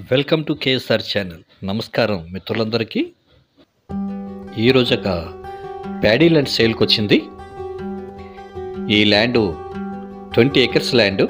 welcome to KSR channel నమస్కారం మిత్రులందరికీ ఈరోజు ఒక ప్యాడీ ల్యాండ్ సేల్కి వచ్చింది ఈ land twenty acres land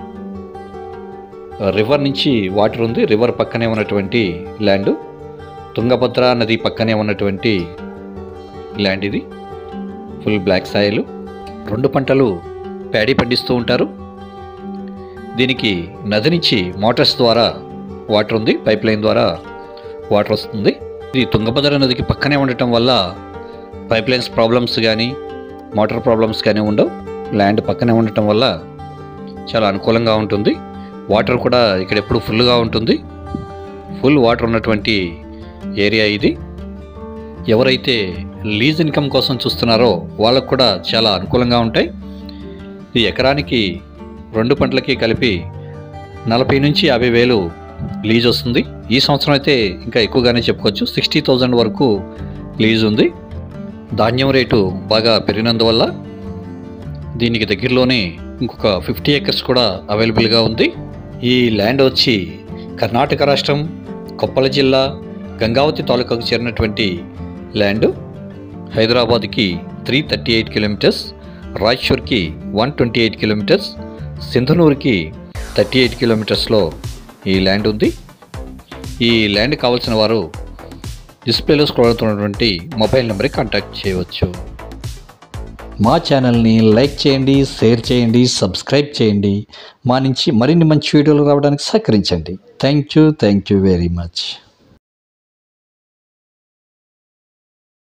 river నుంచి వాటర్ ఉంది రివర్ పక్కనే ఉన్నటువంటి ల్యాండ్ తుంగభద్ర నది పక్కనే ఉన్నటువంటి ల్యాండ్ ఇది ఫుల్ బ్లాక్ సాయిల్ రెండు పంటలు ప్యాడీ పండిస్తూ ఉంటారు దీనికి నది నుంచి మోటార్స్ ద్వారా వాటర్ ఉంది పైప్ లైన్ ద్వారా వాటర్ వస్తుంది ఇది తుంగభద్ర నదికి పక్కనే ఉండటం వల్ల పైప్ లైన్స్ ప్రాబ్లమ్స్ కానీ మోటార్ ప్రాబ్లమ్స్ కానీ ఉండవు ల్యాండ్ పక్కనే ఉండటం వల్ల చాలా అనుకూలంగా ఉంటుంది వాటర్ కూడా ఇక్కడ ఎప్పుడు ఫుల్గా ఉంటుంది ఫుల్ వాటర్ ఉన్నటువంటి ఏరియా ఇది ఎవరైతే లీజ్ ఇన్కమ్ కోసం చూస్తున్నారో వాళ్ళకు కూడా చాలా అనుకూలంగా ఉంటాయి ఇది ఎకరానికి రెండు పంటలకి కలిపి నలభై నుంచి యాభై వేలు లీజ్ వస్తుంది ఈ సంవత్సరం అయితే ఇంకా ఎక్కువగానే చెప్పుకోవచ్చు సిక్స్టీ థౌజండ్ వరకు లీజ్ ఉంది ధాన్యం రేటు బాగా పెరిగినందువల్ల దీనికి దగ్గరలోనే ఇంకొక ఫిఫ్టీ ఏకర్స్ కూడా అవైలబుల్గా ఉంది ఈ ల్యాండ్ వచ్చి కర్ణాటక రాష్ట్రం కొప్పల జిల్లా గంగావతి తాలూకాకు చేరినటువంటి ల్యాండ్ హైదరాబాద్కి త్రీ థర్టీ ఎయిట్ కిలోమీటర్స్ రాయచూర్కి వన్ ట్వంటీ ఎయిట్ కిలోమీటర్స్ సింధనూరుకి థర్టీ ఎయిట్ కిలోమీటర్స్లో ఈ ల్యాండ్ ఉంది ఈ ల్యాండ్ కావాల్సిన వారు డిస్ప్లేలో స్క్రోల్ అవుతున్నటువంటి మొబైల్ నెంబర్కి కాంటాక్ట్ చేయవచ్చు మా ఛానల్ని లైక్ చేయండి షేర్ చేయండి సబ్స్క్రైబ్ చేయండి మా నుంచి మరిన్ని మంచి వీడియోలు రావడానికి సహకరించండి thank you thank you very much